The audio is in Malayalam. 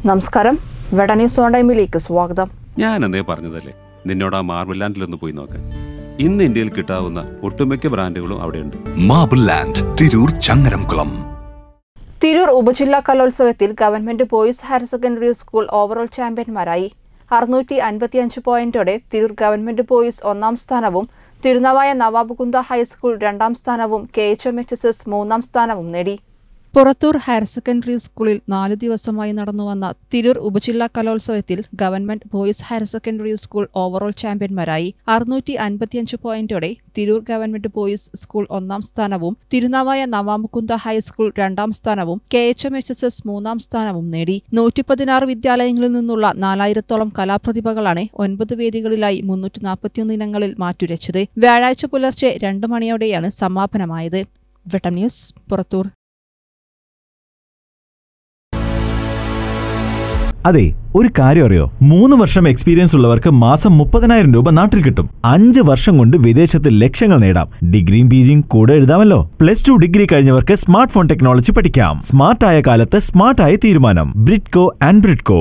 നമസ്കാരം വെട ന്യൂസ് ഓൺ ടൈമിലേക്ക് സ്വാഗതം ഞാൻ എന്തേ പറഞ്ഞതല്ലേ നിന്നോട് ആ മാർബിൾ ലാൻഡിലൊന്ന് പോയി നോക്കാൻ ഇന്ന് ഇന്ത്യയിൽ കിട്ടാവുന്ന ഒട്ടുമിക്ക ബ്രാൻഡുകളും അവിടെയുണ്ട് മാബിൾ ലാൻഡ് തിരൂർ ചങ്ങരംകുളം തിരൂർ ഉപജില്ലാ കലോത്സവത്തിൽ government boys higher secondary school overall ചാമ്പ്യന്മാരായി അറുന്നൂറ്റി അൻപത്തിയഞ്ച് പോയിന്റോടെ തിരൂർ ഗവൺമെന്റ് ബോയ്സ് ഒന്നാം സ്ഥാനവും തിരുനവായ നവാബുകുന്ദ ഹൈസ്കൂൾ രണ്ടാം സ്ഥാനവും K H M H S S മൂന്നാം സ്ഥാനവും നേടി പുറത്തൂർ ഹയർ സെക്കൻഡറി സ്കൂളിൽ നാലു ദിവസമായി നടന്നുവന്ന തിരൂർ ഉപജില്ലാ കലോത്സവത്തിൽ government boys higher secondary school overall ചാമ്പ്യന്മാരായി അറുന്നൂറ്റി അൻപത്തിയഞ്ച് പോയിന്റോടെ തിരൂർ ഗവൺമെന്റ് ബോയ്സ് സ്കൂൾ ഒന്നാം സ്ഥാനവും തിരുനാവായ നവാമുകുന്ദ ഹൈസ്കൂൾ രണ്ടാം സ്ഥാനവും K H M H S S മൂന്നാം സ്ഥാനവും നേടി നൂറ്റി പതിനാറ് വിദ്യാലയങ്ങളിൽ നിന്നുള്ള നാലായിരത്തോളം കലാപ്രതിഭകളാണ് ഒൻപത് വേദികളിലായി മുന്നൂറ്റി നാൽപ്പത്തിയൊന്ന് ഇനങ്ങളിൽ മാറ്റുരച്ചത് വ്യാഴാഴ്ച പുലർച്ചെ രണ്ട് മണിയോടെയാണ് സമാപനമായത് വെട്ടം ന്യൂസ് പുറത്തൂർ അതെ ഒരു കാര്യം അറിയോ മൂന്ന് വർഷം എക്സ്പീരിയൻസ് ഉള്ളവർക്ക് മാസം മുപ്പതിനായിരം രൂപ നാട്ടിൽ കിട്ടും അഞ്ച് വർഷം കൊണ്ട് വിദേശത്ത് ലക്ഷ്യങ്ങൾ നേടാം ഡിഗ്രിയും പിജിയും കൂടെ എഴുതാമല്ലോ പ്ലസ് ടു ഡിഗ്രി കഴിഞ്ഞവർക്ക് സ്മാർട്ട് ഫോൺ ടെക്നോളജി പഠിക്കാം സ്മാർട്ടായ കാലത്ത് സ്മാർട്ടായ തീരുമാനം ബ്രിഡ്കോ ആൻഡ് ബ്രിഡ്കോ